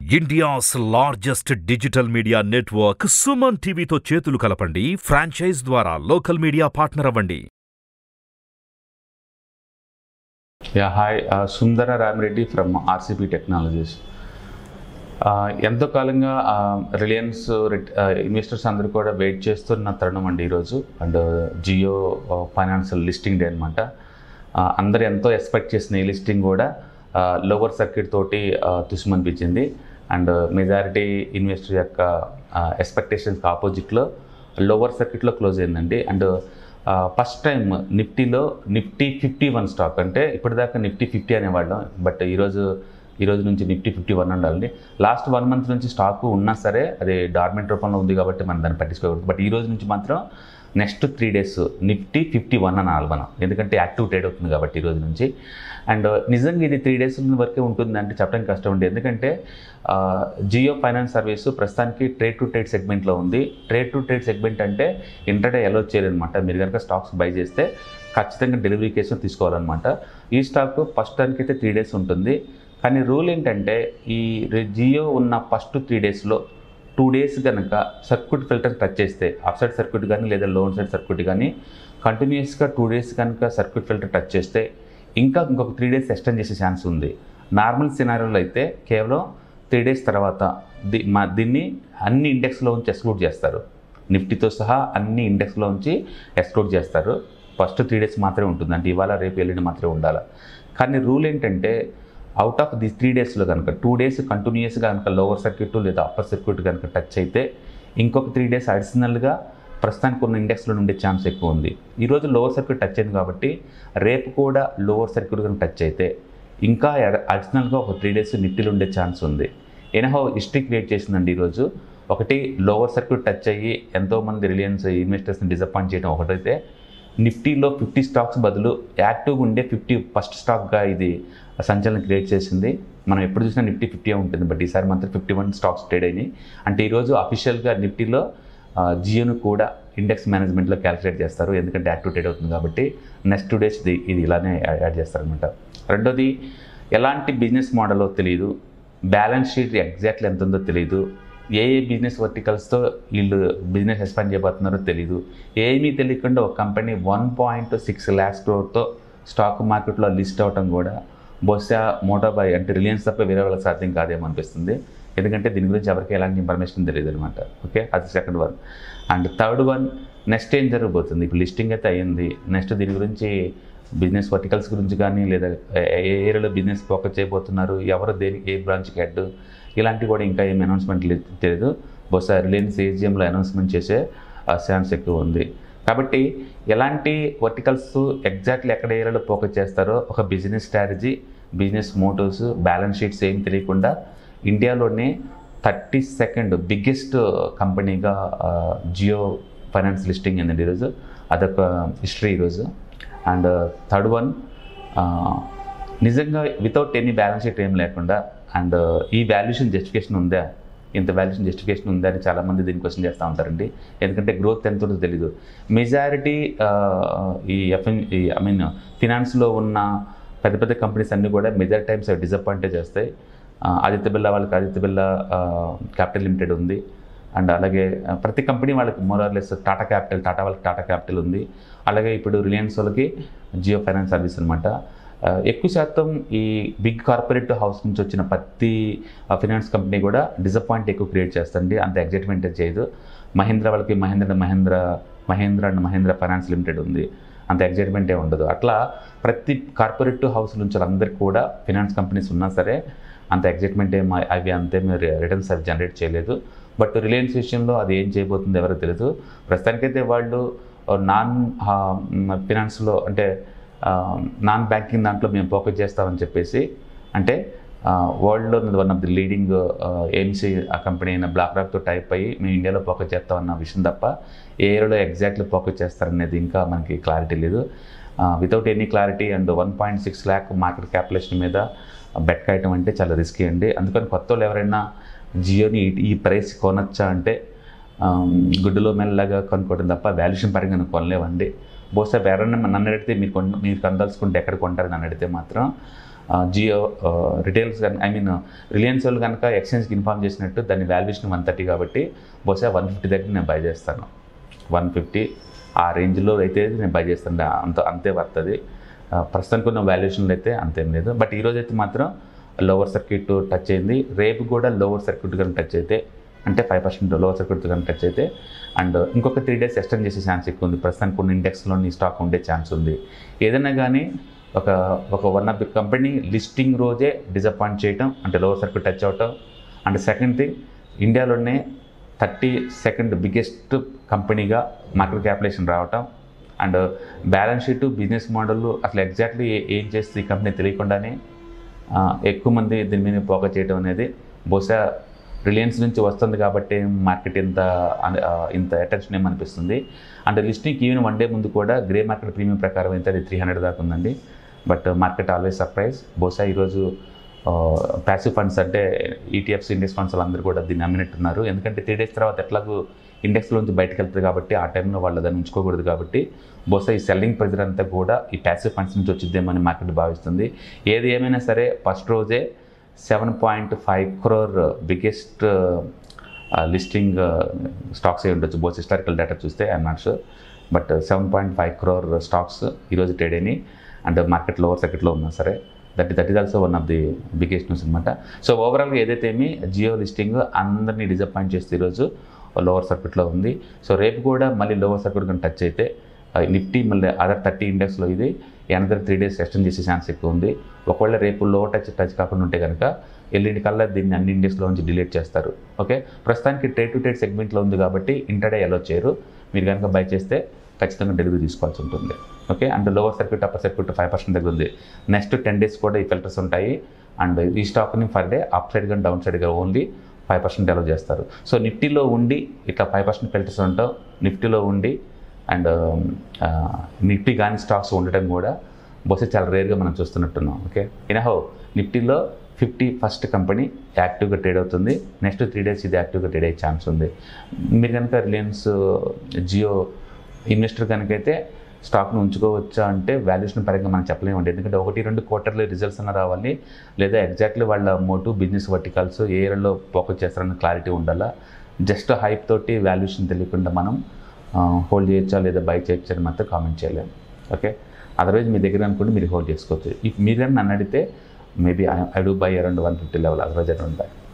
India's largest digital media network Suman టీవీతో చేతులు కలపండి ఫ్రాంచైజ్ ద్వారా లోకల్ మీడియా పార్ట్నర్ అవ్వండి yeah hi Sundara Ramireddy from RCP technologies ఎంతో కాలంగా రిలయన్స్ ఇన్వెస్టర్స్ అందరూ కూడా వెయిట్ చేస్తున్న తరుణం అండి ఈరోజు and Jio financial listing day అనమాట అందరు ఎంతో ఎక్స్పెక్ట్ చేసిన ఈ లిస్టింగ్ కూడా లోవర్ సర్క్యూట్ తోటి తుసుమనిపించింది అండ్ మెజారిటీ ఇన్వెస్టర్ యొక్క ఎక్స్పెక్టేషన్స్కి ఆపోజిట్లో లోవర్ సర్క్యూట్లో క్లోజ్ అయిందండి అండ్ ఫస్ట్ టైం నిఫ్టీలో నిఫ్టీ ఫిఫ్టీ వన్ స్టాక్ అంటే ఇప్పటిదాకా నిఫ్టీ ఫిఫ్టీ అనేవాళ్ళం బట్ ఈరోజు ఈరోజు నుంచి నిఫ్టీ ఫిఫ్టీ వన్ ఉండాలి లాస్ట్ వన్ మంత్ నుంచి స్టాక్ ఉన్నా సరే అది డార్మెంట్ రూపంలో ఉంది కాబట్టి మనం దాన్ని పట్టించుకోకూడదు బట్ ఈ రోజు నుంచి మాత్రం next three days Nifty fifty one అనాలి మనం ఎందుకంటే యాక్టివ్ ట్రేడ్ అవుతుంది కాబట్టి ఈ రోజు నుంచి అండ్ నిజంగా ఇది త్రీ డేస్ వరకే ఉంటుంది అంటే చెప్పడం కష్టం ఉంది ఎందుకంటే జియో ఫైనాన్స్ సర్వీస్ ప్రస్తుతానికి ట్రేడ్ టు ట్రేడ్ సెగ్మెంట్లో ఉంది ట్రేడ్ టు ట్రేడ్ సెగ్మెంట్ అంటే ఇంటర్డే ఎలా చేయాలన్నమాట మీరు కనుక స్టాక్స్ బై చేస్తే ఖచ్చితంగా డెలివరీ కేసు తీసుకోవాలన్నమాట ఈ స్టాక్ ఫస్ట్ టైంకి అయితే త్రీ డేస్ ఉంటుంది కానీ రూల్ ఏంటంటే ఈ జియో ఉన్న ఫస్ట్ త్రీ డేస్లో టూ డేస్ కనుక సర్క్యూట్ ఫిల్టర్ టచ్ చేస్తే అప్సైడ్ సర్క్యూట్ కానీ లేదా లోన్ సైడ్ సర్క్యూట్ కానీ కంటిన్యూస్గా టూ డేస్ కనుక సర్క్యూట్ ఫిల్టర్ టచ్ చేస్తే ఇంకా ఇంకొక త్రీ డేస్ ఎక్స్టెండ్ చేసే ఛాన్స్ ఉంది నార్మల్ సినారియోలో అయితే కేవలం త్రీ డేస్ తర్వాత ది మా దీన్ని అన్ని ఇండెక్స్లో ఉంచి ఎక్స్క్లూడ్ చేస్తారు నిఫ్టీతో సహా అన్ని ఇండెక్స్లో ఉంచి ఎక్స్క్లూడ్ చేస్తారు ఫస్ట్ త్రీ డేస్ మాత్రమే ఉంటుంది అంటే ఇవాళ రేపు ఎల్లుండి మాత్రమే ఉండాలి కానీ రూల్ ఏంటంటే అవుట్ ఆఫ్ ది త్రీ డేస్లో కనుక టూ డేస్ కంటిన్యూస్గా కనుక లోవర్ సర్క్యూట్ లేదా అప్పర్ సర్క్యూట్ కనుక టచ్ అయితే ఇంకొక త్రీ డేస్ అడిషనల్గా ప్రస్తుతానికి ఉన్న ఇండెక్స్లో ఉండే ఛాన్స్ ఎక్కువ ఉంది ఈరోజు లోవర్ సర్క్యూట్ టచ్ అయింది కాబట్టి రేపు కూడా లోవర్ సర్క్యూట్ కనుక టచ్ అయితే ఇంకా అడిషనల్గా ఒక త్రీ డేస్ నిఫ్టీలో ఉండే ఛాన్స్ ఉంది ఎనహో హిస్టరీ క్రియేట్ చేసిందండి ఈరోజు ఒకటి లోవర్ సర్క్యూట్ టచ్ అయ్యి ఎంతోమంది రిలయన్స్ ఇన్వెస్టర్స్ని డిసప్పాయింట్ చేయడం ఒకటైతే నిఫ్టీలో ఫిఫ్టీ స్టాక్స్ బదులు యాక్టివ్గా ఉండే ఫిఫ్టీ ఫస్ట్ స్టాక్గా ఇది సంచలనం క్రియేట్ చేసింది మనం ఎప్పుడు చూసినా నిఫ్టీ ఫిఫ్టీ ఉంటుంది బట్ ఈసారి మాత్రం ఫిఫ్టీ వన్ స్టాక్స్ ట్రేడ్ అయినాయి అంటే ఈరోజు అఫీషియల్గా నిఫ్టీలో జియోను కూడా ఇండెక్స్ మేనేజ్మెంట్లో క్యాలిక్యులేట్ చేస్తారు ఎందుకంటే యాక్టివ్ ట్రేడ్ అవుతుంది కాబట్టి నెక్స్ట్ టూ డేస్ ఇది ఇది ఇలానే యాడ్ చేస్తారనమాట రెండోది ఎలాంటి బిజినెస్ మోడలో తెలియదు బ్యాలెన్స్ షీట్ ఎగ్జాక్ట్లీ ఎంత ఉందో తెలియదు ఏ ఏ బిజినెస్ వర్టికల్స్తో వీళ్ళు బిజినెస్ ఎక్స్పాండ్ చేయబోతున్నారో తెలియదు ఏమీ తెలియకుండా ఒక company one point six lakhs క్రోర్తో స్టాక్ మార్కెట్లో లిస్ట్ అవటం కూడా బహుశా మోటాబై అంటే రిలయన్స్ తప్ప వేరే వాళ్ళకి సాధ్యం కాదేమో అనిపిస్తుంది ఎందుకంటే దీని గురించి ఎవరికి ఎలాంటి ఇన్ఫర్మేషన్ తెలియదు అనమాట ఓకే అది second one and third one next ఏం జరగబోతుంది ఇప్పుడు లిస్టింగ్ అయితే అయ్యింది నెక్స్ట్ దీని గురించి బిజినెస్ వర్టికల్స్ గురించి కానీ లేదా ఏ ఏరియాలో బిజినెస్ ఫోకస్ చేయబోతున్నారు ఎవరు దేనికి ఏ బ్రాంచ్కి హెడ్ ఇలాంటివి కూడా ఇంకా ఏం అనౌన్స్మెంట్ తెలియదు బహుశా రిలయన్స్ ఏజిఎంలో అనౌన్స్మెంట్ చేసే ఛాన్స్ ఎక్కువ ఉంది కాబట్టి ఎలాంటి వర్టికల్స్ ఎగ్జాక్ట్లీ ఎక్కడ ఏరియాలో ఫోకస్ చేస్తారో ఒక business strategy business motives balance sheets ఏం తెలియకుండా ఇండియాలోనే థర్టీ సెకండ్ బిగ్గెస్ట్ కంపెనీగా జియో ఫైనాన్స్ లిస్టింగ్ అయిందండి ఈరోజు అదొక హిస్టరీ ఈరోజు అండ్ థర్డ్ వన్ నిజంగా వితౌట్ ఎనీ బ్యాలెన్స్ షీట్ ఏం లేకుండా అండ్ ఈ వాల్యుయేషన్ జస్టిఫికేషన్ ఉందా ఇంత వాల్యుయేషన్ జస్టిఫికేషన్ ఉందా అని చాలామంది దీని క్వశ్చన్ చేస్తూ ఉంటారండి ఎందుకంటే గ్రోత్ ఎంత ఉందో తెలీదు మెజారిటీ ఈ ఎఫ్ఎన్ ఈ ఐ మీన్ ఫినాన్స్లో ఉన్న పెద్ద పెద్ద కంపెనీస్ అన్నీ కూడా మెజారిటీ టైమ్స్ డిసప్పాయింటేజ్ చేస్తాయి ఆదిత్య బిర్లా వాళ్ళకి ఆదిత్య బిర్లా క్యాపిటల్ లిమిటెడ్ ఉంది అండ్ అలాగే ప్రతి కంపెనీ వాళ్ళకి మోరార్లెస్ టాటా క్యాపిటల్ టాటా వాళ్ళకి టాటా క్యాపిటల్ ఉంది అలాగే ఇప్పుడు రిలయన్స్ వాళ్ళకి జియో ఫైనాన్స్ సర్వీస్ అనమాట ఎక్కువ శాతం ఈ బిగ్ కార్పొరేట్ హౌస్ నుంచి వచ్చిన ప్రతి ఫినాన్స్ కంపెనీ కూడా డిసప్పాయింట్ ఎక్కువ క్రియేట్ చేస్తుంది అంత ఎగ్జైట్మెంట్ చేయదు మహేంద్ర వాళ్ళకి Mahindra and Mahindra Mahindra and Mahindra finance limited ఉంది అంత ఎగ్జైట్మెంటే ఉండదు అట్లా ప్రతి కార్పొరేట్ హౌస్ నుంచి అందరికి కూడా ఫినాన్స్ కంపెనీస్ ఉన్నా సరే అంత ఎగ్జైట్మెంట్ ఏం అవి అంతే మీరు రిటర్న్స్ అవి జనరేట్ చేయలేదు బట్ రిలయన్స్ విషయంలో అది ఏం చేయబోతుందో ఎవరో తెలియదు ప్రస్తుతానికైతే వాళ్ళు నాన్ ఫినాన్స్లో అంటే నాన్ బ్యాంకింగ్ దాంట్లో మేము ఫోకస్ చేస్తామని చెప్పేసి అంటే వరల్డ్లో one of the leading AMC ఆ కంపెనీ అయిన బ్లాక్ రాక్తో టైప్ అయ్యి మేము ఇండియాలో ఫోకస్ చేస్తామన్న విషయం తప్ప ఏ ఏరియాలో ఎగ్జాక్ట్లీ ఫోకస్ చేస్తారనేది ఇంకా మనకి క్లారిటీ లేదు without any clarity and one point six lakh market capitalisation మీద బెట్ కాయటం అంటే చాలా రిస్కీ అండి అందుకని కొత్త వాళ్ళు ఎవరైనా జియోని ఈ ప్రైస్ కొనొచ్చా అంటే గుడ్డులో మెల్లగా కొనుక్కోవడం తప్ప వాల్యుయేషన్ పరంగా కొనలేవండి బహుశా ఎవరైనా నన్ను అడిగితే మీరు కొన మీరు కొనదలుచుకుంటే ఎక్కడ కొంటారు నన్ను అడిగితే మాత్రం Jio retails I mean Reliance వాళ్ళు కనుక ఎక్స్చేంజ్కి ఇన్ఫార్మ్ చేసినట్టు దాని వాల్యుయేషన్ వన్ థర్టీ కాబట్టి బహుశా వన్ ఫిఫ్టీ దగ్గర నేను బై చేస్తాను వన్ ఫిఫ్టీ ఆ రేంజ్లో అయితే నేను బై చేస్తాను అంత అంతే పడుతుంది ప్రస్తుతానికి ఉన్న వాల్యుయేషన్లు అయితే అంతేం లేదు బట్ ఈరోజు అయితే మాత్రం లోవర్ సర్క్యూట్ టచ్ అయింది రేపు కూడా లోవర్ సర్క్యూట్ కనుక టచ్ అయితే అంటే ఫైవ్ పర్సెంట్ లోవర్ సర్క్యూట్ కనుక టచ్ అయితే అండ్ ఇంకొక త్రీ డేస్ ఎక్స్టెండ్ చేసే ఛాన్స్ ఎక్కువ ఉంది ప్రస్తుతానికి కొన్ని ఇండెక్స్లోని స్టాక్ ఉండే ఛాన్స్ ఉంది ఏదైనా కానీ ఒక ఒక one of the company listing రోజే డిసప్పాయింట్ చేయటం అంటే లోవర్ సర్క్యూట్ టచ్ అవటం అండ్ సెకండ్ థింగ్ ఇండియాలోనే థర్టీ సెకండ్ బిగ్గెస్ట్ కంపెనీగా మార్కెట్ క్యాపిటేషన్ రావటం and balance sheet business model అసలు ఎగ్జాక్ట్లీ ఏం చేస్తుంది ఈ కంపెనీ తెలియకుండానే ఆ, ఎక్కువ మంది దీని మీద పోక చేయడం అనేది బహుశా రిలయన్స్ నుంచి వస్తుంది కాబట్టి మార్కెట్ ఇంత అన- ఆ, ఇంత అటెన్షన్ ఏమనిపిస్తుంది and listing even one day ముందు కూడా గ్రే మార్కెట్ ప్రీమియం ప్రకారం అయితే అది త్రీ హండ్రెడ్ దాకా ఉందండి బట్ మార్కెట్ ఆల్వేస్ సర్ప్రైజ్ బహుశా ఈరోజు ప్యాసివ్ ఫండ్స్ అంటే ఈటీఎఫ్స్ ఇండెక్స్ ఫండ్స్ వాళ్ళందరూ కూడా దీన్ని నమ్మినట్టున్నారు ఎందుకంటే త్రీ డేస్ తర్వాత ఎట్లాగూ ఇండెక్స్లోంచి బయటకు వెళ్తారు కాబట్టి ఆ టైంలో వాళ్ళు దాన్ని ఉంచుకోకూడదు కాబట్టి బహుశా ఈ సెల్లింగ్ ప్రెజర్ అంతా కూడా ఈ ప్యాసివ్ ఫండ్స్ నుంచి వచ్చిద్దేమని మార్కెట్ భావిస్తుంది ఏది ఏమైనా సరే ఫస్ట్ రోజే seven point five crore biggest listing stocks అయి ఉండొచ్చు బోస్ హిస్టారికల్ డేటా చూస్తే I'm not sure but seven point five crore stocks ఈరోజు ట్రేడ్ అయినాయి అండ్ మార్కెట్ లోవర్ సర్కిట్లో ఉన్నా సరే that that is also one of the biggest news అనమాట సో ఓవరాల్గా ఏదైతే ఏమి జియో లిస్టింగ్ అందరినీ డిసప్పాయింట్ చేస్తే ఈరోజు లోవర్ సర్క్యూట్లో ఉంది సో రేపు కూడా మళ్ళీ లోవర్ సర్క్యూట్ కానీ టచ్ అయితే నిఫ్టీ మళ్ళీ అదర్ థర్టీ ఇండెక్స్లో ఇది ఎనదర్ త్రీ డేస్ ఎక్స్టెండ్ చేసే ఛాన్స్ ఎక్కువ ఉంది ఒకవేళ రేపు లో టచ్ టచ్ కాకుండా ఉంటే కనుక ఎల్లుండి కల్లా దీన్ని అన్ని ఇండెక్స్లో నుంచి డిలీట్ చేస్తారు ఓకే ప్రస్తుతానికి ట్రేడ్ టు ట్రేడ్ సెగ్మెంట్లో ఉంది కాబట్టి ఇంటర్డే ఎలో చేయరు మీరు కనుక బై చేస్తే ఖచ్చితంగా డెలివరీ తీసుకోవాల్సి ఉంటుంది okay and lower circuit upper circuit five percent దగ్గర ఉంది నెక్స్ట్ టెన్ డేస్ కూడా ఈ ఫిల్టర్స్ ఉంటాయి అండ్ ఈ స్టాక్ని ఫర్ డే అప్ సైడ్ కానీ డౌన్ సైడ్ కానీ ఓన్లీ ఫైవ్ పర్సెంట్ అలో చేస్తారు సో నిఫ్టీలో ఉండి ఇట్లా ఫైవ్ పర్సెంట్ ఫిల్టర్స్ ఉంటాం నిఫ్టీలో ఉండి అండ్ నిఫ్టీ కానీ స్టాక్స్ ఉండటం కూడా బహుశా చాలా రేర్గా మనం చూస్తున్నట్టున్నాం ఓకే ఇనహో నిఫ్టీలో ఫిఫ్టీ ఫస్ట్ కంపెనీ యాక్టివ్గా ట్రేడ్ అవుతుంది నెక్స్ట్ త్రీ డేస్ ఇది యాక్టివ్గా ట్రేడ్ అయ్యే ఛాన్స్ ఉంది మీరు కనుక రిలయన్స్ జియో ఇన్వెస్టర్ కనుకైతే స్టాక్ను ఉంచుకోవచ్చా అంటే వాల్యుయేషన్ పరంగా మనం చెప్పలేమండి ఎందుకంటే ఒకటి రెండు క్వార్టర్లీ రిజల్ట్స్ అన్న రావాలి లేదా ఎగ్జాక్ట్లీ వాళ్ళ మోటు బిజినెస్ వర్టికల్స్ ఏ ఏరియాలో ఫోకస్ చేస్తారన్న క్లారిటీ ఉండాలా జస్ట్ హైప్ తోటి వాల్యుయేషన్ తెలియకుండా మనం హోల్డ్ చేయొచ్చా లేదా బై చేయొచ్చా అని మాత్రం కామెంట్ చేయలేము ఓకే అదర్వైజ్ మీ దగ్గర అనుకుంటే మీరు హోల్డ్ చేసుకోవచ్చు ఇఫ్ మీరు నన్ను అడిగితే maybe I do buy around one fifty level otherwise around by